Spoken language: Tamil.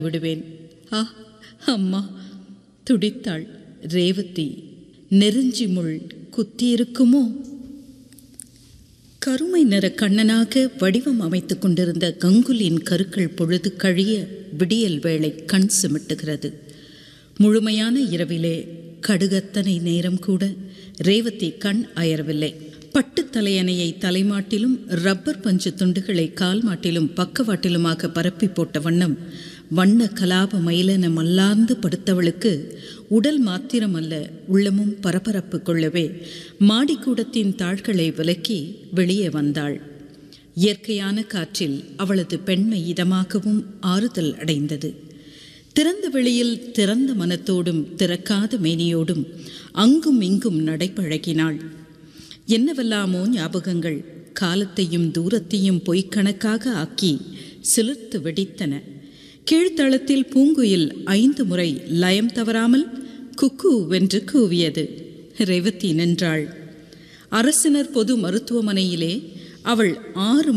விடுவேன் ஆ அம்மா துடித்தாள் ரேவதி நெருஞ்சி முள் குத்தியிருக்குமோ கருமை நிற கண்ணனாக வடிவம் அமைத்துக் கொண்டிருந்த கங்குலின் கருக்கள் பொழுது கழிய விடியல் வேளை கண் சிமிட்டுகிறது முழுமையான இரவிலே கடுகத்தனை நேரம் கூட ரேவதி கண் அயரவில்லை பட்டு தலையணையை தலைமாட்டிலும் ரப்பர் பஞ்சு துண்டுகளை கால் மாட்டிலும் பக்கவாட்டிலுமாக பரப்பி போட்ட வண்ணம் வண்ண கலாப மயிலென மல்லார்ந்து படுத்தவளுக்கு உடல் மாத்திரமல்ல உள்ளமும் பரபரப்பு கொள்ளவே மாடிக்கூடத்தின் தாள்களை விலக்கி வெளியே வந்தாள் இயற்கையான காற்றில் அவளது பெண்மை இதமாகவும் ஆறுதல் அடைந்தது திறந்த வெளியில் திறந்த மனத்தோடும் திறக்காத மேனியோடும் அங்கும் இங்கும் நடைபழகினாள் என்னவெல்லாமோ ஞாபகங்கள் காலத்தையும் தூரத்தையும் பொய்க்கணக்காக ஆக்கி சிலிர்த்து வெடித்தன கீழ்த்தளத்தில் பூங்குயில் ஐந்து முறை லயம் தவறாமல் குக்கு வென்று கூவியது ரேவதி நின்றாள் அரசினர் பொது மருத்துவமனையிலே அவள் ஆறு